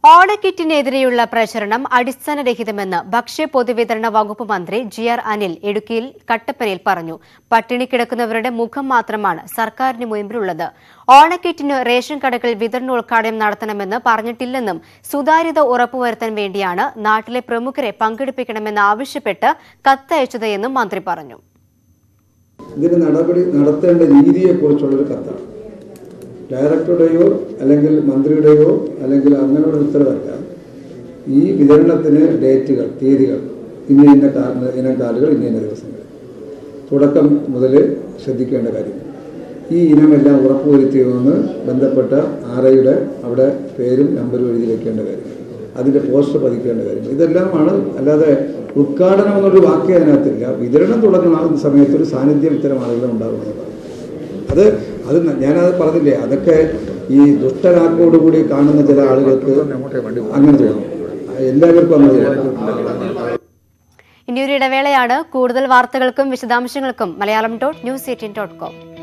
ഓണക്കിറ്റിനെതിരെയുള്ള പ്രചരണം അടിസ്ഥാനരഹിതമെന്ന് ഭക്ഷ്യ പൊതുവിതരണ വകുപ്പ് മന്ത്രി ജി ആർ അനിൽ ഇടുക്കിയിൽ കട്ടപ്പനയിൽ പറഞ്ഞു പട്ടിണി കിടക്കുന്നവരുടെ മുഖം മാത്രമാണ് സർക്കാരിന് മുൻപിലുള്ളത് ഓണക്കിറ്റിന് റേഷൻ കടകളിൽ വിതരണോദ്ഘാടനം നടത്തണമെന്ന് പറഞ്ഞിട്ടില്ലെന്നും സുതാര്യത ഉറപ്പുവരുത്താൻ വേണ്ടിയാണ് നാട്ടിലെ പ്രമുഖരെ പങ്കെടുപ്പിക്കണമെന്ന് ആവശ്യപ്പെട്ട് കത്തയച്ചത് എന്നും മന്ത്രി പറഞ്ഞു ഇതിന് നടപടി നടത്തേണ്ട രീതിയെക്കുറിച്ചുള്ളൊരു കത്താണ് ഡയറക്ടറുടെയോ അല്ലെങ്കിൽ മന്ത്രിയുടെയോ അല്ലെങ്കിൽ അങ്ങനെയുള്ള ഉത്തരവല്ല ഈ വിതരണത്തിന് ഡേറ്റുകൾ തീയതികൾ ഇന്ന ഇന്ന കാ- ഇനം കാലുകൾ ഇന്ന ഇന്ന ദിവസങ്ങൾ തുടക്കം മുതൽ ശ്രദ്ധിക്കേണ്ട കാര്യം ഈ ഇനമെല്ലാം ഉറപ്പുവരുത്തിയതെന്ന് ബന്ധപ്പെട്ട ആർ ഐയുടെ അവിടെ പേരും നമ്പറും എഴുതി വെക്കേണ്ട കാര്യം അതിൻ്റെ പോസ്റ്റർ പതിക്കേണ്ട കാര്യം ഇതെല്ലാമാണ് അല്ലാതെ ഉദ്ഘാടനം എന്നൊരു വാക്ക് അതിനകത്തില്ല വിതരണം തുടങ്ങുന്ന സമയത്ത് ഒരു സാന്നിധ്യം ഇത്തരം ആളുകൾ ഉണ്ടാകുമെന്നുള്ളതാണ് അത് അത് ന- ഞാനത് പറഞ്ഞില്ലേ അതൊക്കെ ഈ ദുഷ്ടനാക്കോടുകൂടി കാണുന്ന ചില ആളുകൾക്ക് അങ്ങനെ തോന്നും എല്ലാവർക്കും അങ്ങനെ തോന്നും ഇനിയൊരു ഇടവേളയാണ് കൂടുതൽ വാർത്തകൾക്കും വിശദാംശങ്ങൾക്കും Malayalam dot news eighteen dot com